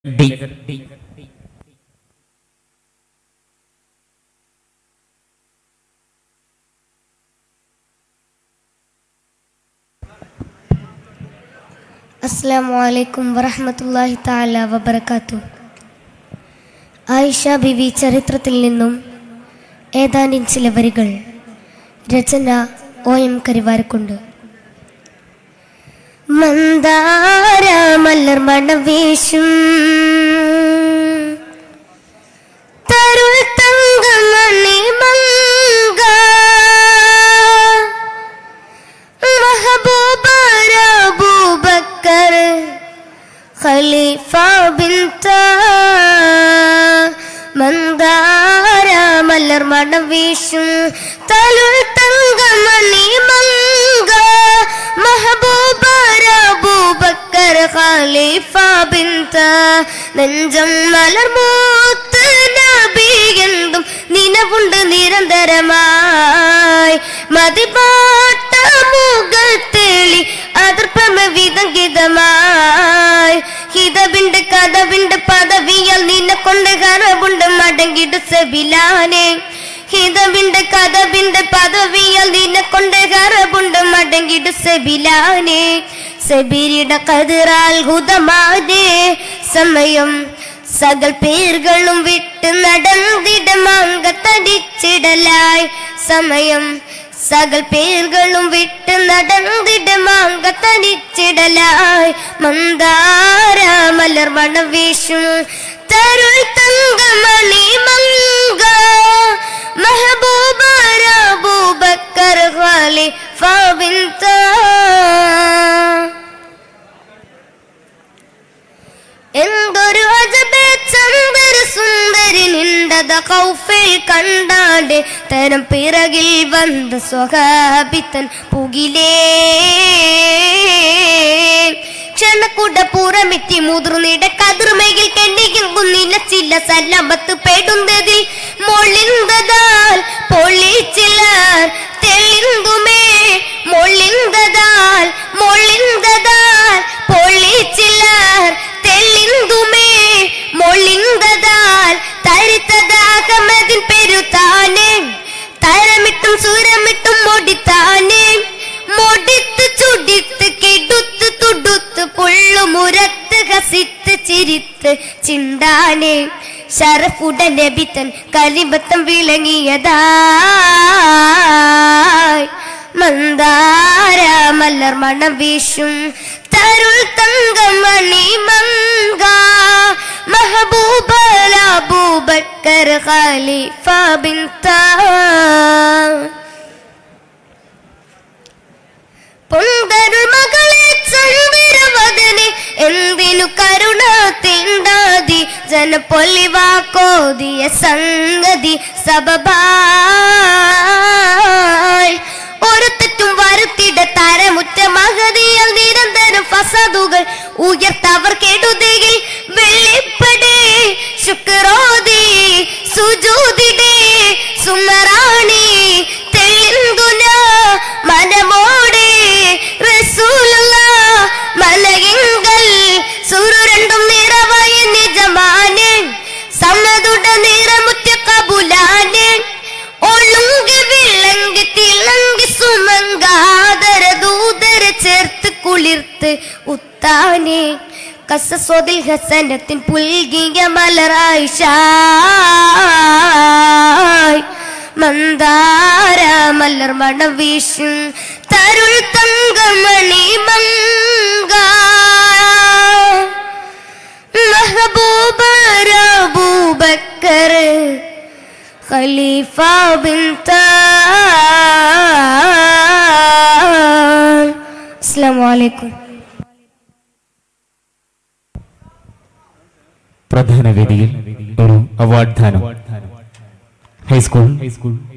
D അസ്സാം വലൈക്കും വറഹമത്തല്ലാഹി താല വബർക്കാത്തു ആയിഷ ബിവി ചരിത്രത്തിൽ നിന്നും ഏതാനും ചില വരികൾ രചന ഒ എം കരിവാരക്കുണ്ട് മന്ദാര മലർ മണവേശും തരുൾ തങ്കമണി മങ്ക محبوبة أبو بكر خليفة بنت മന്ദാര മലർ മണം വീശും തലുൾ തങ്കമണി മങ്ക മഹബൂബാര അബൂബക്കർ ഖലീഫ ബിന്ത നെഞ്ചം മലർ മൂത്ത് നബി എന്തും നിലവുണ്ട് നിരന്തരമായി മതിപാട്ട മുഖത്തെളി അതിർപ്പമ വിതങ്കിതമായി ഹിതവിണ്ട് കഥവിണ്ട് പദവിയാൽ നിന്നെ കൊണ്ട് കറവുണ്ട് മടങ്ങിട് സെബിലാനെ ഹിതവിണ്ട് കഥവിണ്ട് പദവിയാൽ നിന്നെ കൊണ്ട് കറവുണ്ട് മടങ്ങിട് സെബിലാനെ സെബിരിയുടെ കതിറാൽ ഹുതമാതേ സമയം സകൽ പേர்களுം വിട്ട് നടന്നിടമാങ്കത്തടിച്ചിടലായി സമയം സകൽ പേர்களுം വിട്ട് നടന്നിടമാങ്കത്തടിച്ചിടലായി മന്ദാര മലർ മണവീശും തരുൾ തങ്കമണി മങ്ക മെഹബൂബാര അബൂബക്കർ ഖലീഫ ബിൻത എന്തൊരു അജബേ ചന്ദ്ര സുന്ദരി നിണ്ടത കൗഫിൽ കണ്ടാണ്ട് തരം പിറകിൽ വന്ന സ്വഹാബിത്തൻ പുകിലേ ക്ഷണക്കുട പുറമെത്തി മുതിർന്നിട കതിർമയിൽ കെണ്ണിയും കുന്നിലച്ചില്ല സല്ലമത്ത് പെടുന്നതിൽ മൊളിന്തതാൽ പൊളിച്ചില്ലാർ തെളിന്തുമേ മൊളിന്തതാൽ മൊളിന്തതാൽ പൊളിച്ചില്ലാർ തെളിന്തുമേ മൊളിന്തതാൽ തരിത്തതാകമതിൻ പെരുത്താനേ തരമിട്ടും സുരമിട്ടും മൊടിത്താനേ മൊടിത്ത് ചുടിത്ത് കിടുത്ത് തുടുത്ത് പുള്ളുമുരത്ത് ഹസിത്ത് ചിരിത്ത് ചിണ്ടാനേ ഷറഫുടൻ നബിത്തൻ കലിബത്തം വിളങ്ങിയതായി മന്ദാര മലർ മണം വീശും തരുൾ തങ്കമണി മങ്ക മെഹബൂബല അബൂബക്കർ ഖലീഫ ബിൻത പൊന്തരുൾ മകളെ ചന്ദ്രവദനെ എന്തിനു കരുണ തീണ്ടാതി ജനപ്പൊലിവാക്കോതിയ സംഗതി സബബായി ഒരു തെറ്റും വരുത്തിട തരമുറ്റ മഹതിയാൽ നിരന്തരം ഫസദുകൾ ഉയർത്തവർ കെടുതിയിൽ വെള്ളിപ്പടേ ശുക്രോതി സുജൂതിടേ സുമറാണി തെളിന്തുന മനമോടെ റസൂലുള്ള മലയിങ്കൽ സുരു രണ്ടും നിറവായ നിജമാനെ സമതുട നിറമുറ്റ കബുലാനെ ഒളുങ്കി വിളങ്കി തിളങ്കി സുമങ്കാതര ദൂതര ചേർത്ത് കുളിർത്ത് ഉത്താനെ കസസ്വതിൽ ഹസനത്തിൻ പുൽകിയ മലറായിഷായ് മന്ദാര മലർ മണം വീശും തരുൾ തങ്കമണി മങ്ക മെഹബൂബര അബൂബക്കർ ഖലീഫ ബിൻത അസ്സലാമു അലൈക്കും പ്രധാന വേദിയിൽ ഒരു അവാർഡ് ദാനം ഹൈസ്കൂൾ